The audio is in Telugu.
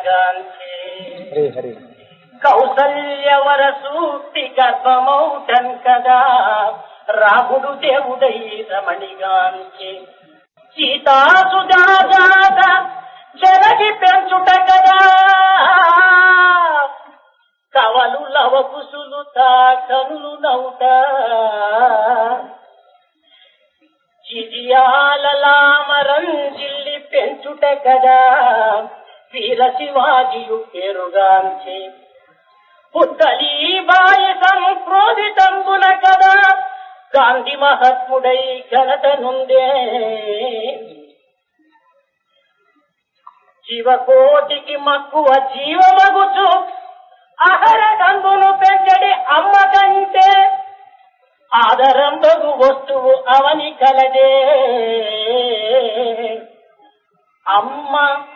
కలగాంచే హరి హరి కౌసల్యవర సూక్తి గర్భమౌటన్ కదా రాముడు దేవుడై రమణిగాంచి సీతాసుజాత జలగి పెంచుట కదా కవలు లవకుసులు తా కనులు నౌట జిజియాలలామరం జిల్లి పెంచుట కదా వీర శివాజియు పేరుగాంచి పుత్తలీబాయి సంక్రోధితంబున కదా గాంధీ మహాత్ముడై ఘనత నుండే జీవకోటికి మక్కువ జీవమగుచు అహర కందును పెంచడి అమ్మ కంటే ఆదరంబగు వస్తువు అవని కలదే అమ్మ